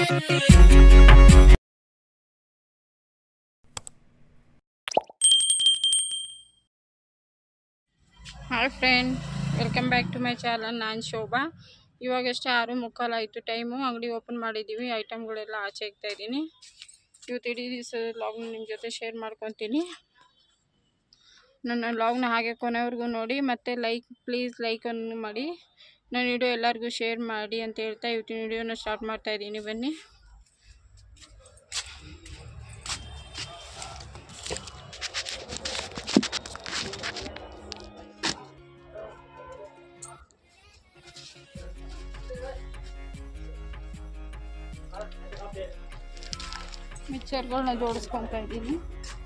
hi friend welcome back to my channel ನಾನು ಶೋಭಾ ಇವಾಗಷ್ಟೇ ಆರು ಮುಕ್ಕಾಲು ಆಯಿತು ಟೈಮು ಅಂಗಡಿ ಓಪನ್ ಮಾಡಿದ್ದೀವಿ ಐಟಮ್ಗಳೆಲ್ಲ ಆಚೆ ಇಡ್ತಾ ಇದ್ದೀನಿ ಇವತ್ತು ಇಡೀ ದಿವಸ ಲಾಗ್ನ ನಿಮ್ಮ ಜೊತೆ ಶೇರ್ ಮಾಡ್ಕೊತೀನಿ ನನ್ನ ಲಾಗ್ನ ಹಾಗೆ ಕೊನೆವರೆಗೂ ನೋಡಿ ಮತ್ತು ಲೈಕ್ ಪ್ಲೀಸ್ ಲೈಕನ್ನು ಮಾಡಿ ನನ್ನ ವಿಡಿಯೋ ಎಲ್ಲರಿಗೂ ಶೇರ್ ಮಾಡಿ ಅಂತ ಹೇಳ್ತಾ ಇವತ್ತಿನ ವಿಡಿಯೋನ ಸ್ಟಾರ್ಟ್ ಮಾಡ್ತಾ ಇದ್ದೀನಿ ಬನ್ನಿ ಮಿಕ್ಸರ್ಗಳನ್ನ ಜೋಡಿಸ್ಕೊತಾ ಇದ್ದೀನಿ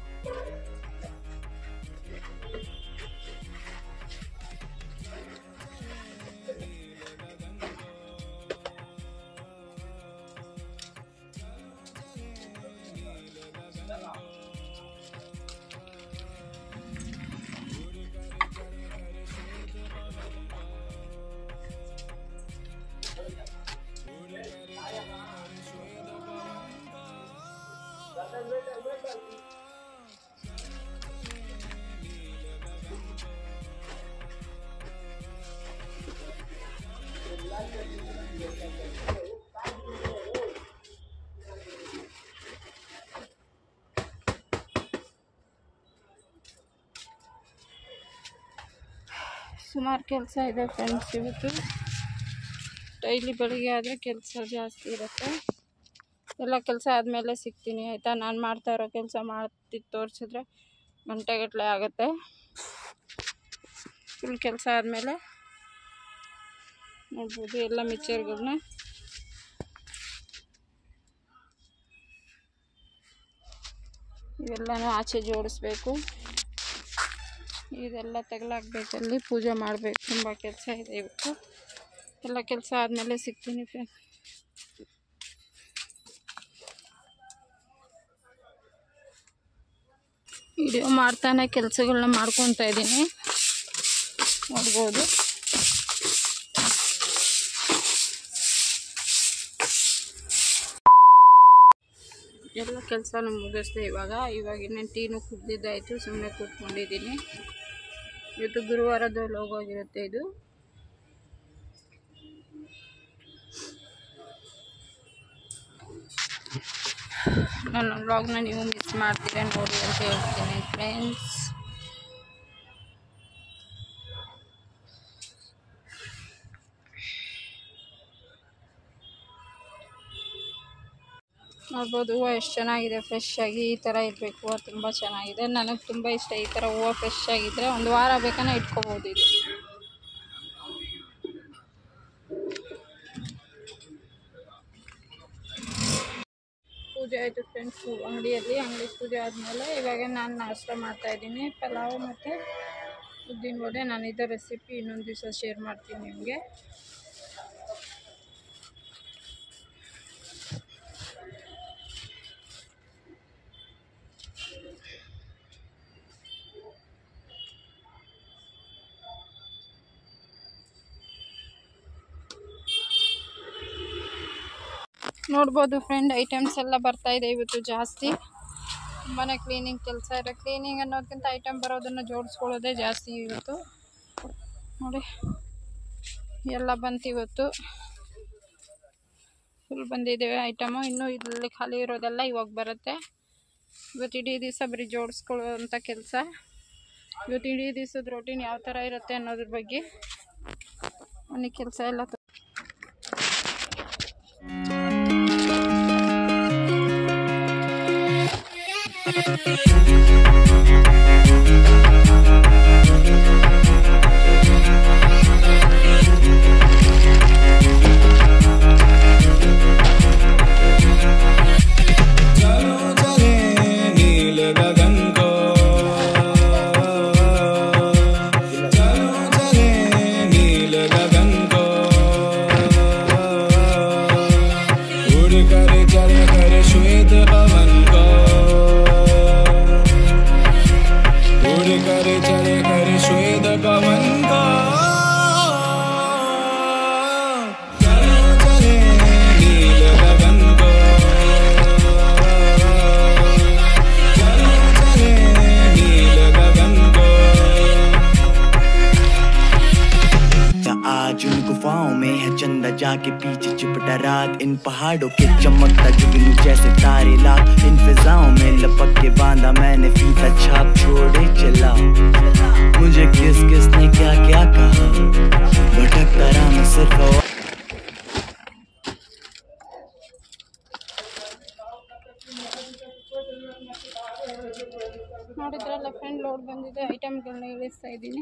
ಸುಮಾರು ಕೆಲಸ ಇದೆ ಫ್ರೆಂಡ್ಸ್ ಇವತ್ತು ಡೈಲಿ ಬೆಳಿಗ್ಗೆ ಆದರೆ ಕೆಲಸ ಜಾಸ್ತಿ ಇರುತ್ತೆ ಎಲ್ಲ ಕೆಲಸ ಆದಮೇಲೆ ಸಿಗ್ತೀನಿ ಆಯಿತಾ ನಾನು ಮಾಡ್ತಾ ಇರೋ ಕೆಲಸ ಮಾಡ್ತಿ ತೋರಿಸಿದ್ರೆ ಗಂಟೆಗಟ್ಟಲೆ ಆಗುತ್ತೆ ಫುಲ್ ಕೆಲಸ ಆದಮೇಲೆ ನೋಡ್ಬೋದು ಎಲ್ಲ ಮಿಕ್ಚರ್ಗಳನ್ನ ಇವೆಲ್ಲನೂ ಆಚೆ ಜೋಡಿಸ್ಬೇಕು ಇದೆಲ್ಲ ತೆಗ್ಲಾಕ್ಬೇಕಲ್ಲಿ ಪೂಜೆ ಮಾಡಬೇಕು ತುಂಬ ಕೆಲಸ ಇದೆ ಇವತ್ತು ಎಲ್ಲ ಕೆಲಸ ಆದಮೇಲೆ ಸಿಗ್ತೀನಿ ಫ್ರೆಂಡ್ ವಿಡಿಯೋ ಮಾಡ್ತಾನೆ ಕೆಲಸಗಳನ್ನ ಮಾಡ್ಕೊತಾ ಇದ್ದೀನಿ ನೋಡ್ಬೋದು ಎಲ್ಲ ಕೆಲಸನೂ ಮುಗಿಸ್ದೆ ಇವಾಗ ಇವಾಗ ಇನ್ನೇನು ಟೀನು ಕುಡ್ದಿದ್ದಾಯಿತು ಸುಮ್ಮನೆ ಕೂತ್ಕೊಂಡಿದ್ದೀನಿ ಇವತ್ತು ಗುರುವಾರದ ಲೋಗೋಗಿರುತ್ತೆ ಇದು ನನ್ನ ವ್ಲಾಗ್ನ ನೀವು ಮಿಸ್ ಮಾಡ್ತೀರ ನೋಡಿ ಅಂತ ಹೇಳ್ತೀನಿ ಫ್ರೆಂಡ್ಸ್ ನೋಡ್ಬೋದು ಹೂವು ಎಷ್ಟು ಚೆನ್ನಾಗಿದೆ ಫ್ರೆಶ್ ಆಗಿ ಈ ಥರ ಇರಬೇಕು ಹೂವು ತುಂಬ ಚೆನ್ನಾಗಿದೆ ನನಗೆ ತುಂಬ ಇಷ್ಟ ಈ ಥರ ಹೂವು ಫ್ರೆಶ್ ಆಗಿದ್ದರೆ ಒಂದು ವಾರ ಬೇಕಾನೆ ಇಟ್ಕೋಬೋದು ಇದು ಪೂಜೆ ಆಯಿತು ಫ್ರೆಂಡ್ಸ್ ಅಂಗಡಿಯಲ್ಲಿ ಅಂಗಡಿ ಪೂಜೆ ಆದಮೇಲೆ ಇವಾಗ ನಾನು ನಾಷ್ಟ ಮಾಡ್ತಾಯಿದ್ದೀನಿ ಪಲಾವ್ ಮತ್ತು ಉದ್ದಿನ ವಡೆ ನಾನು ಇದರ ರೆಸಿಪಿ ಇನ್ನೊಂದು ದಿವಸ ಶೇರ್ ಮಾಡ್ತೀನಿ ನಿಮಗೆ ನೋಡ್ಬೋದು ಫ್ರೆಂಡ್ ಐಟಮ್ಸ್ ಎಲ್ಲ ಬರ್ತಾ ಇದೆ ಇವತ್ತು ಜಾಸ್ತಿ ತುಂಬಾ ಕ್ಲೀನಿಂಗ್ ಕೆಲಸ ಇದೆ ಕ್ಲೀನಿಂಗ್ ಅನ್ನೋದಕ್ಕಿಂತ ಐಟಮ್ ಬರೋದನ್ನು ಜೋಡಿಸ್ಕೊಳ್ಳೋದೇ ಜಾಸ್ತಿ ಇವತ್ತು ನೋಡಿ ಎಲ್ಲ ಬಂತು ಇವತ್ತು ಫುಲ್ ಬಂದಿದ್ದೇವೆ ಐಟಮು ಇನ್ನೂ ಇದರಲ್ಲಿ ಖಾಲಿ ಇರೋದೆಲ್ಲ ಇವಾಗ ಬರುತ್ತೆ ಇವತ್ತು ಇಡೀ ದಿವಸ ಬರೀ ಜೋಡಿಸ್ಕೊಳ್ಳೋವಂಥ ಕೆಲಸ ಇವತ್ತು ಇಡೀ ದಿವಸದ ರೊಟೀನ್ ಯಾವ ಥರ ಇರುತ್ತೆ ಅನ್ನೋದ್ರ ಬಗ್ಗೆ ಮನೆ ಕೆಲಸ ಎಲ್ಲ ತ- चलो चले नील गगन को चलो चले नील गगन को उड़ कर चढ़ कर श्वेत पवन को उड़ कर चढ़ कर श्वेत पवन आज उन गुफाओं में है चंदा जाके पीछे चिपटा रात इन पहाड़ों के चमकता जुगनू जैसे तारे लाख इन फिजाओं में लपक के बांधा मैंने फीता छाप छोड़े चला मुझे किस किस ने क्या क्या कहा भटकता रहा मैं सिर्फ हवा ನೋಡಿದ್ರಲ್ಲ ಫ್ರೆಂಡ್ ಲೋಡ್ ಬಂದಿದೆ ಐಟಮ್ಗಳನ್ನ ಇಳಿಸ್ತಾ ಇದ್ದೀನಿ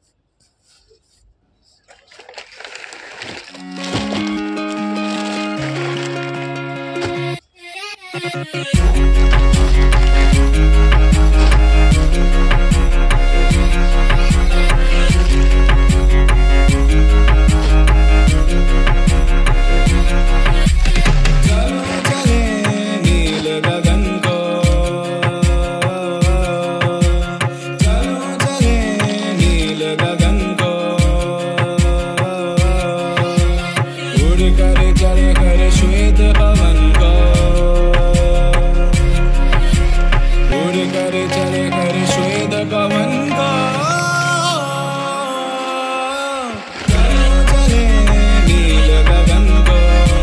चलो चले नील गगन को चलो चले नील गगन को उड़ कर चढ़ कर श्वेत पवन को उड़ कर चढ़ कर श्वेत पवन को चलो चले नील गगन को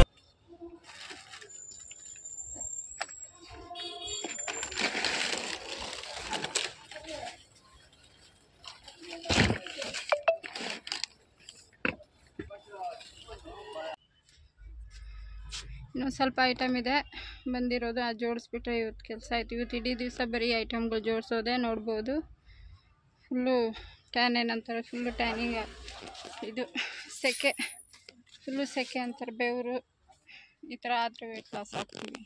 ಇನ್ನೊಂದು ಸ್ವಲ್ಪ ಐಟಮ್ ಇದೆ ಬಂದಿರೋದು ಅದು ಜೋಡಿಸ್ಬಿಟ್ರೆ ಇವತ್ತು ಕೆಲಸ ಆಯ್ತು ಇವತ್ತು ಇಡೀ ದಿವಸ ಬರೀ ಐಟಮ್ಗಳು ಜೋಡಿಸೋದೆ ನೋಡ್ಬೋದು ಫುಲ್ಲು ಟ್ಯಾನ್ ಏನಂತಾರೆ ಫುಲ್ಲು ಟ್ಯಾನಿಂಗ್ ಇದು ಸೆಕೆ ಫುಲ್ಲು ಸೆಕೆ ಅಂತಾರೆ ಬೆವರು ಈ ಥರ ಆದರೆ ವೆಯ್ಟ್ ಲಾಸ್ ಆಗ್ತೀವಿ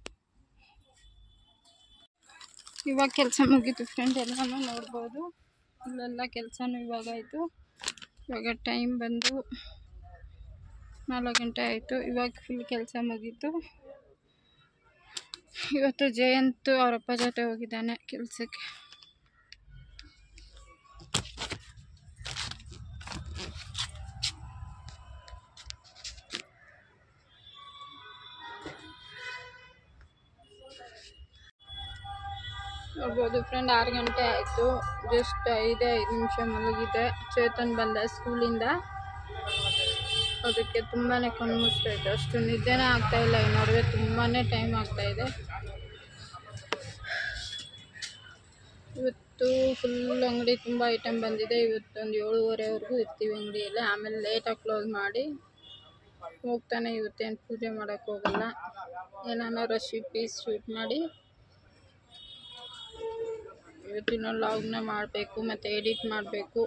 ಇವಾಗ ಕೆಲಸ ಮುಗೀತು ಫ್ರೆಂಡ್ ಎಲ್ಲನೂ ನೋಡ್ಬೋದು ಇಲ್ಲೆಲ್ಲ ಕೆಲಸನೂ ಇವಾಗ ಆಯಿತು ಇವಾಗ ಟೈಮ್ ಬಂದು ನಾಲ್ಕು ಗಂಟೆ ಆಯಿತು ಇವಾಗ ಫುಲ್ ಕೆಲಸ ಮುಗೀತು ಇವತ್ತು ಜಯಂತ್ ಅವರಪ್ಪ ಜೊತೆ ಹೋಗಿದ್ದಾನೆ ಕೆಲಸಕ್ಕೆ ನೋಡ್ಬೋದು ಫ್ರೆಂಡ್ ಆರು ಗಂಟೆ ಆಯಿತು ಜಸ್ಟ್ ಐದೇ ಐದು ನಿಮಿಷ ಮಲಗಿದೆ ಚೇತನ್ ಬಂದ ಸ್ಕೂಲಿಂದ ಅದಕ್ಕೆ ತುಂಬಾ ಕಣ್ಣು ಮುಚ್ತಾ ಇತ್ತು ಅಷ್ಟು ನಿದ್ದೆನೇ ಆಗ್ತಾ ಇಲ್ಲ ಈ ನಡುವೆ ತುಂಬಾ ಟೈಮ್ ಆಗ್ತಾ ಇದೆ ಇವತ್ತು ಫುಲ್ ಅಂಗಡಿ ತುಂಬ ಐಟಮ್ ಬಂದಿದೆ ಇವತ್ತೊಂದು ಏಳುವರೆವರೆಗೂ ಇರ್ತೀವಿ ಅಂಗಡಿಯಲ್ಲಿ ಆಮೇಲೆ ಲೇಟಾಗಿ ಕ್ಲೋಸ್ ಮಾಡಿ ಹೋಗ್ತಾನೆ ಇವತ್ತೇನು ಪೂಜೆ ಮಾಡೋಕ್ಕೆ ಹೋಗಲ್ಲ ಏನಾನ ರೆಸಿಪೀಸ್ ಶೂಟ್ ಮಾಡಿ ಇವತ್ತಿನ ಲಾಗ್ನ ಮಾಡಬೇಕು ಮತ್ತು ಎಡಿಟ್ ಮಾಡಬೇಕು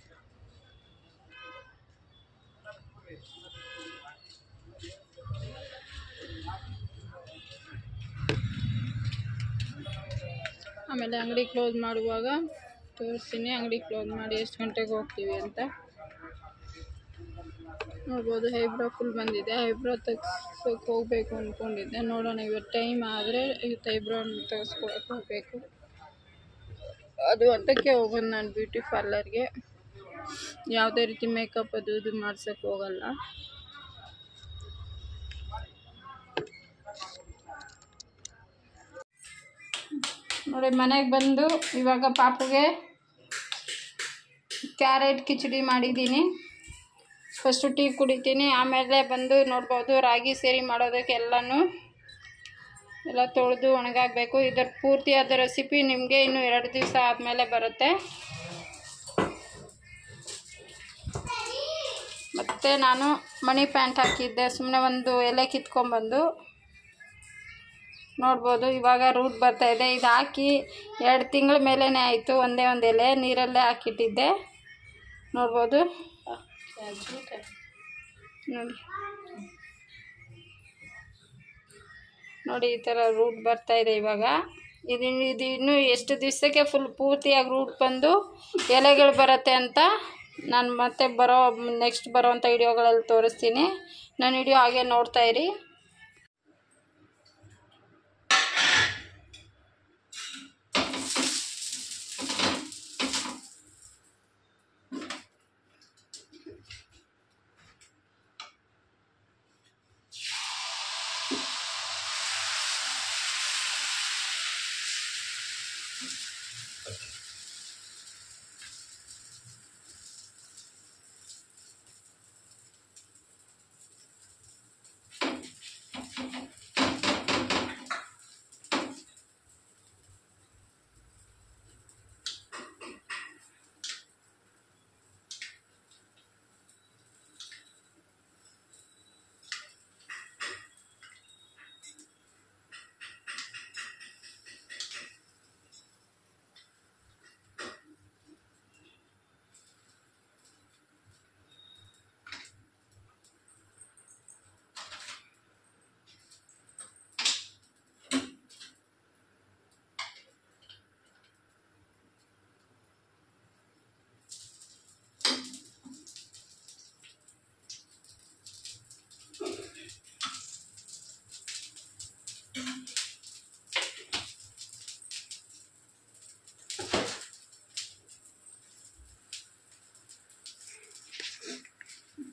ಆಮೇಲೆ ಅಂಗಡಿ ಕ್ಲೋಸ್ ಮಾಡುವಾಗ ತೋರಿಸ್ತೀನಿ ಅಂಗಡಿ ಕ್ಲೋಸ್ ಮಾಡಿ ಎಷ್ಟು ಗಂಟೆಗೆ ಹೋಗ್ತೀವಿ ಅಂತ ನೋಡ್ಬೋದು ಐಬ್ರೋ ಫುಲ್ ಬಂದಿದೆ ಐಬ್ರೋ ತೆಗ್ಸೋಕೆ ಹೋಗಬೇಕು ಅಂದ್ಕೊಂಡಿದ್ದೆ ನೋಡೋಣ ಇವತ್ತು ಟೈಮ್ ಆದರೆ ಇವತ್ತು ಐಬ್ರೋ ತೆಗೆಸ್ಕೊಳಕ್ಕೆ ಹೋಗಬೇಕು ಅದು ಅದಕ್ಕೆ ಹೋಗೋದು ನಾನು ಬ್ಯೂಟಿ ಪಾರ್ಲರ್ಗೆ ಯಾವುದೇ ರೀತಿ ಮೇಕಪ್ ಅದು ಇದು ಮಾಡ್ಸೋಕ್ಕೆ ಹೋಗಲ್ಲ ನೋಡಿ ಮನೆಗೆ ಬಂದು ಇವಾಗ ಪಾಪುಗೆ ಕ್ಯಾರೆಟ್ ಕಿಚಡಿ ಮಾಡಿದ್ದೀನಿ ಫಸ್ಟು ಟೀ ಕುಡಿತೀನಿ ಆಮೇಲೆ ಬಂದು ನೋಡ್ಬೋದು ರಾಗಿ ಸೇರಿ ಮಾಡೋದಕ್ಕೆ ಎಲ್ಲನೂ ಎಲ್ಲ ತೊಳೆದು ಒಣಗಾಕಬೇಕು ಇದರ ಪೂರ್ತಿಯಾದ ರೆಸಿಪಿ ನಿಮಗೆ ಇನ್ನು ಎರಡು ದಿವಸ ಆದಮೇಲೆ ಬರುತ್ತೆ ಮತ್ತು ನಾನು ಮನಿ ಪ್ಯಾಂಟ್ ಹಾಕಿದ್ದೆ ಸುಮ್ಮನೆ ಒಂದು ಎಲೆ ಕಿತ್ಕೊಂಡ್ಬಂದು ನೋಡ್ಬೋದು ಇವಾಗ ರೂಟ್ ಬರ್ತಾ ಇದೆ ಇದು ಹಾಕಿ ಎರಡು ತಿಂಗಳ ಮೇಲೇ ಆಯಿತು ಒಂದೇ ಒಂದು ಎಲೆ ನೀರಲ್ಲೇ ಹಾಕಿಟ್ಟಿದ್ದೆ ನೋಡ್ಬೋದು ನೋಡಿ ನೋಡಿ ಈ ಥರ ರೂಟ್ ಬರ್ತಾ ಇದೆ ಇವಾಗ ಇದು ಇದು ಇನ್ನೂ ಎಷ್ಟು ದಿವಸಕ್ಕೆ ಫುಲ್ ಪೂರ್ತಿಯಾಗಿ ರೂಟ್ ಬಂದು ಎಲೆಗಳು ಬರುತ್ತೆ ಅಂತ ನಾನು ಮತ್ತೆ ಬರೋ ನೆಕ್ಸ್ಟ್ ಬರೋವಂಥ ವಿಡಿಯೋಗಳಲ್ಲಿ ತೋರಿಸ್ತೀನಿ ನನ್ನ ವಿಡಿಯೋ ಹಾಗೆ ನೋಡ್ತಾ ಇರಿ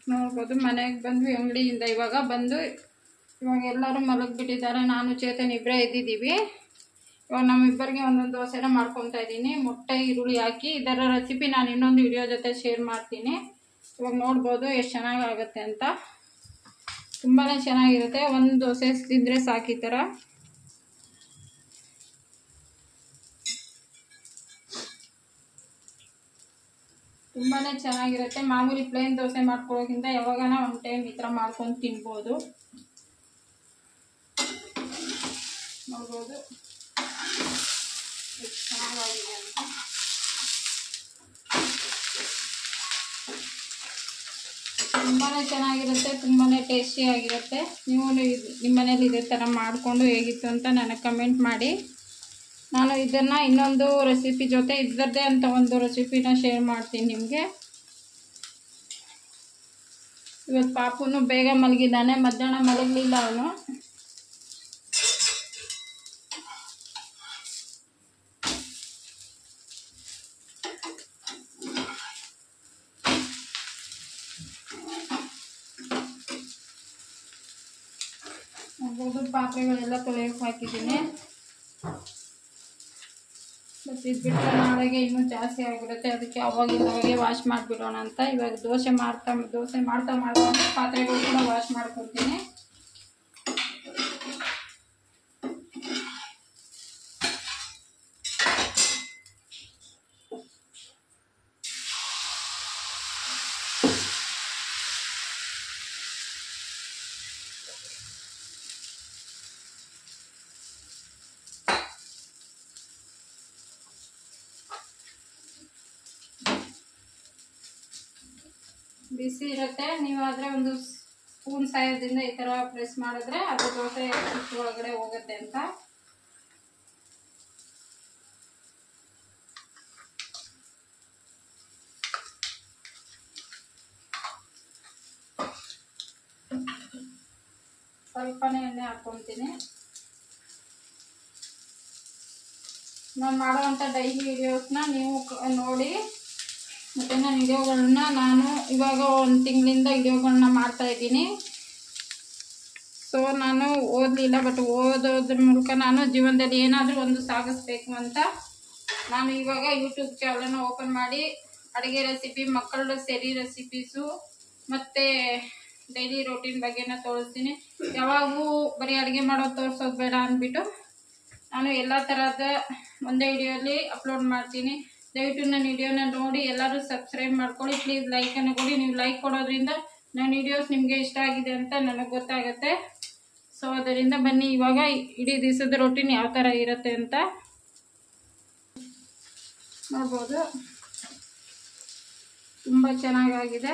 ನೋಡ್ಬೋದು ಮನೆಗೆ ಬಂದ್ವಿ ಅಂಗಡಿಯಿಂದ ಇವಾಗ ಬಂದು ಇವಾಗ ಎಲ್ಲರೂ ಮಲಗಿಬಿಟ್ಟಿದ್ದಾರೆ ನಾನು ಚೇತನ್ ಇಬ್ಬರೇ ಇದ್ದಿದ್ದೀವಿ ಇವಾಗ ನಮ್ಮಿಬ್ಬರಿಗೆ ಒಂದೊಂದು ದೋಸೆನ ಮಾಡ್ಕೊತಾ ಇದ್ದೀನಿ ಮೊಟ್ಟೆ ಈರುಳ್ಳಿ ಹಾಕಿ ಇದರ ರೆಸಿಪಿ ನಾನು ಇನ್ನೊಂದು ವಿಡಿಯೋ ಜೊತೆ ಶೇರ್ ಮಾಡ್ತೀನಿ ಇವಾಗ ನೋಡ್ಬೋದು ಎಷ್ಟು ಚೆನ್ನಾಗಾಗುತ್ತೆ ಅಂತ ತುಂಬಾ ಚೆನ್ನಾಗಿರುತ್ತೆ ಒಂದು ದೋಸೆ ತಿಂದರೆ ಸಾಕು ಈ ಥರ ತುಂಬಾ ಚೆನ್ನಾಗಿರುತ್ತೆ ಮಾಮೂಲಿ ಪ್ಲೇನ್ ದೋಸೆ ಮಾಡ್ಕೊಳ್ಳೋಕ್ಕಿಂತ ಯಾವಾಗನ ಒಂದು ಟೈಮ್ ಈ ಥರ ಮಾಡ್ಕೊಂಡು ತಿನ್ಬೋದು ನೋಡ್ಬೋದು ಎಷ್ಟು ಚೆನ್ನಾಗಾಗಿದೆ ಅಂತ ತುಂಬಾ ಚೆನ್ನಾಗಿರುತ್ತೆ ತುಂಬಾ ಟೇಸ್ಟಿಯಾಗಿರುತ್ತೆ ನೀವು ನಿಮ್ಮ ಮನೇಲಿ ಇದೇ ಥರ ಮಾಡಿಕೊಂಡು ಹೇಗಿತ್ತು ಅಂತ ನನಗೆ ಕಮೆಂಟ್ ಮಾಡಿ ನಾನು ಇದನ್ನು ಇನ್ನೊಂದು ರೆಸಿಪಿ ಜೊತೆ ಇದರದ್ದೇ ಅಂತ ಒಂದು ರೆಸಿಪಿನ ಶೇರ್ ಮಾಡ್ತೀನಿ ನಿಮಗೆ ಇವತ್ತು ಪಾಪುನು ಬೇಗ ಮಲಗಿದ್ದಾನೆ ಮಧ್ಯಾಹ್ನ ಮಲಗಲಿಲ್ಲ ಅವನು ನೋಡ್ಬೋದು ಪಾತ್ರೆಗಳೆಲ್ಲ ತೊಳೆಯೋಕೆ ಹಾಕಿದ್ದೀನಿ ಮತ್ತು ಇದು ಬಿಟ್ಟರೆ ನಾಳೆಗೆ ಇನ್ನೂ ಜಾಸ್ತಿ ಆಗಿರುತ್ತೆ ಅದಕ್ಕೆ ಅವಾಗಿಂದ ಅವಾಗೆ ವಾಶ್ ಮಾಡಿಬಿಡೋಣ ಅಂತ ಇವಾಗ ದೋಸೆ ಮಾಡ್ತಾ ದೋಸೆ ಮಾಡ್ತಾ ಮಾಡ್ತಾ ಪಾತ್ರೆಗಳು ಕೂಡ ವಾಶ್ ಮಾಡ್ಕೊತೀನಿ ಬಿಸಿ ಇರುತ್ತೆ ನೀವಾದರೆ ಒಂದು ಸ್ಪೂನ್ ಸಹಾಯದಿಂದ ಈ ಥರ ಪ್ರೆಸ್ ಮಾಡಿದ್ರೆ ಅದು ದೋಸೆ ಹಿಟ್ಟು ಒಳಗಡೆ ಹೋಗುತ್ತೆ ಅಂತ ಸ್ವಲ್ಪನೇ ಎಣ್ಣೆ ಹಾಕ್ಕೊತೀನಿ ನಾನು ಮಾಡೋವಂಥ ಡೈಲಿ ವಿಡಿಯೋಸ್ನ ನೀವು ಕ- ನೋಡಿ ಮತ್ತು ನಾನು ವಿಡಿಯೋಗಳನ್ನ ನಾನು ಇವಾಗ ಒಂದು ತಿಂಗಳಿಂದ ವಿಡಿಯೋಗಳನ್ನ ಮಾಡ್ತಾ ಇದ್ದೀನಿ ಸೊ ನಾನು ಓದಲಿಲ್ಲ ಬಟ್ ಓದೋದ್ರ ಮೂಲಕ ನಾನು ಜೀವನದಲ್ಲಿ ಏನಾದರೂ ಒಂದು ಸಾಗಿಸ್ಬೇಕು ಅಂತ ನಾನು ಇವಾಗ ಯೂಟ್ಯೂಬ್ ಚಾನಲ್ನ ಓಪನ್ ಮಾಡಿ ಅಡುಗೆ ರೆಸಿಪಿ ಮಕ್ಕಳ ಸೆರಿ ರೆಸಿಪೀಸು ಮತ್ತು ಡೈಲಿ ರೋಟೀನ್ ಬಗ್ಗೆನ ತೋರಿಸ್ತೀನಿ ಯಾವಾಗೂ ಬರೀ ಅಡುಗೆ ಮಾಡೋದು ತೋರಿಸೋದು ಬೇಡ ಅಂದ್ಬಿಟ್ಟು ನಾನು ಎಲ್ಲ ಥರದ ಒಂದೇ ವಿಡಿಯೋಲಿ ಅಪ್ಲೋಡ್ ಮಾಡ್ತೀನಿ ದಯವಿಟ್ಟು ನನ್ನ ವಿಡಿಯೋನ ನೋಡಿ ಎಲ್ಲರೂ ಸಬ್ಸ್ಕ್ರೈಬ್ ಮಾಡ್ಕೊಳ್ಳಿ ಪ್ಲೀಸ್ ಲೈಕನ್ನು ಕೊಡಿ ನೀವು ಲೈಕ್ ಕೊಡೋದ್ರಿಂದ ನನ್ನ ವಿಡಿಯೋಸ್ ನಿಮಗೆ ಇಷ್ಟ ಆಗಿದೆ ಅಂತ ನನಗೆ ಗೊತ್ತಾಗುತ್ತೆ ಸೊ ಅದರಿಂದ ಬನ್ನಿ ಇವಾಗ ಇಡೀ ದಿವಸದ ರೊಟೀನ್ ಯಾವ ಥರ ಇರುತ್ತೆ ಅಂತ ನೋಡ್ಬೋದು ತುಂಬ ಚೆನ್ನಾಗಾಗಿದೆ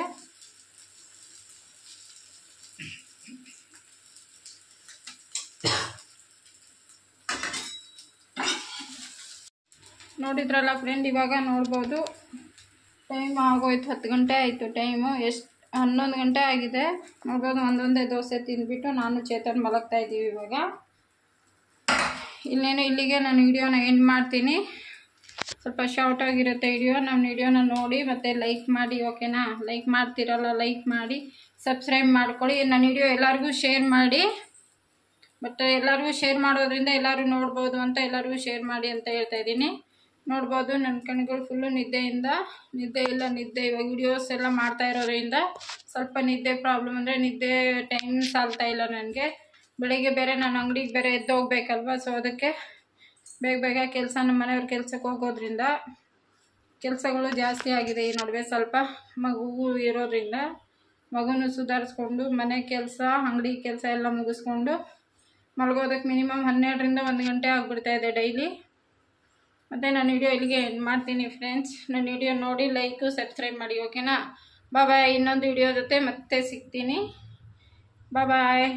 ನೋಡಿದ್ರಲ್ಲ ಫ್ರೆಂಡ್ ಇವಾಗ ನೋಡ್ಬೋದು ಟೈಮ್ ಆಗೋಯ್ತು ಹತ್ತು ಗಂಟೆ ಆಯಿತು ಟೈಮು ಎಷ್ಟು ಹನ್ನೊಂದು ಗಂಟೆ ಆಗಿದೆ ನೋಡ್ಬೋದು ಒಂದೊಂದೇ ದೋಸೆ ತಿಂದ್ಬಿಟ್ಟು ನಾನು ಚೇತನ್ ಮಲಗ್ತಾ ಇದ್ದೀವಿ ಇವಾಗ ಇನ್ನೇನು ಇಲ್ಲಿಗೆ ನಾನು ವಿಡಿಯೋನ ಎಂಡ್ ಮಾಡ್ತೀನಿ ಸ್ವಲ್ಪ ಶಾರ್ಟ್ ಆಗಿರುತ್ತೆ ವಿಡಿಯೋ ನಮ್ಮ ವಿಡಿಯೋನ ನೋಡಿ ಮತ್ತು ಲೈಕ್ ಮಾಡಿ ಓಕೆನಾ ಲೈಕ್ ಮಾಡ್ತಿರಲ್ಲ ಲೈಕ್ ಮಾಡಿ ಸಬ್ಸ್ಕ್ರೈಬ್ ಮಾಡ್ಕೊಳ್ಳಿ ನನ್ನ ವಿಡಿಯೋ ಎಲ್ಲರಿಗೂ ಶೇರ್ ಮಾಡಿ ಬಟ್ ಎಲ್ಲರಿಗೂ ಶೇರ್ ಮಾಡೋದ್ರಿಂದ ಎಲ್ಲರೂ ನೋಡ್ಬೋದು ಅಂತ ಎಲ್ಲರಿಗೂ ಶೇರ್ ಮಾಡಿ ಅಂತ ಹೇಳ್ತಾ ಇದ್ದೀನಿ ನೋಡ್ಬೋದು ನನ್ನ ಕಣ್ಗಳು ಫುಲ್ಲು ನಿದ್ದೆಯಿಂದ ನಿದ್ದೆ ಇಲ್ಲ ನಿದ್ದೆ ಇವಾಗ ವಿಡಿಯೋಸ್ ಎಲ್ಲ ಮಾಡ್ತಾ ಇರೋದ್ರಿಂದ ಸ್ವಲ್ಪ ನಿದ್ದೆ ಪ್ರಾಬ್ಲಮ್ ಅಂದರೆ ನಿದ್ದೆ ಟೈಮ್ ಸಾಲ್ತಾ ಇಲ್ಲ ನನಗೆ ಬೆಳಿಗ್ಗೆ ಬೇರೆ ನಾನು ಅಂಗಡಿಗೆ ಬೇರೆ ಎದ್ದು ಹೋಗ್ಬೇಕಲ್ವ ಸೊ ಅದಕ್ಕೆ ಬೇಗ ಬೇಗ ಕೆಲಸ ನಮ್ಮ ಮನೆಯವ್ರ ಕೆಲಸಕ್ಕೆ ಹೋಗೋದ್ರಿಂದ ಕೆಲಸಗಳು ಜಾಸ್ತಿ ಆಗಿದೆ ಈ ನಡುವೆ ಸ್ವಲ್ಪ ಮಗು ಇರೋದ್ರಿಂದ ಮಗುನ ಸುಧಾರಿಸ್ಕೊಂಡು ಮನೆ ಕೆಲಸ ಅಂಗಡಿ ಕೆಲಸ ಎಲ್ಲ ಮುಗಿಸ್ಕೊಂಡು ಮಲಗೋದಕ್ಕೆ ಮಿನಿಮಮ್ ಹನ್ನೆರಡರಿಂದ ಒಂದು ಗಂಟೆ ಆಗಿಬಿಡ್ತಾ ಇದೆ ಡೈಲಿ ಮತ್ತು ನಾನು ವಿಡಿಯೋ ಇಲ್ಲಿಗೆ ಎಂಡ್ ಮಾಡ್ತೀನಿ ಫ್ರೆಂಡ್ಸ್ ನನ್ನ ವಿಡಿಯೋ ನೋಡಿ ಲೈಕು ಸಬ್ಸ್ಕ್ರೈಬ್ ಮಾಡಿ ಓಕೆನಾ ಬಾಯ್ ಇನ್ನೊಂದು ವಿಡಿಯೋ ಜೊತೆ ಮತ್ತೆ ಸಿಗ್ತೀನಿ ಬಾಯ್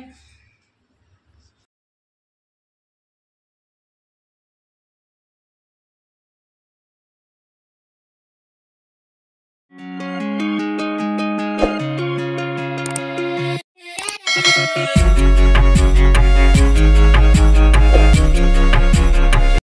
Thank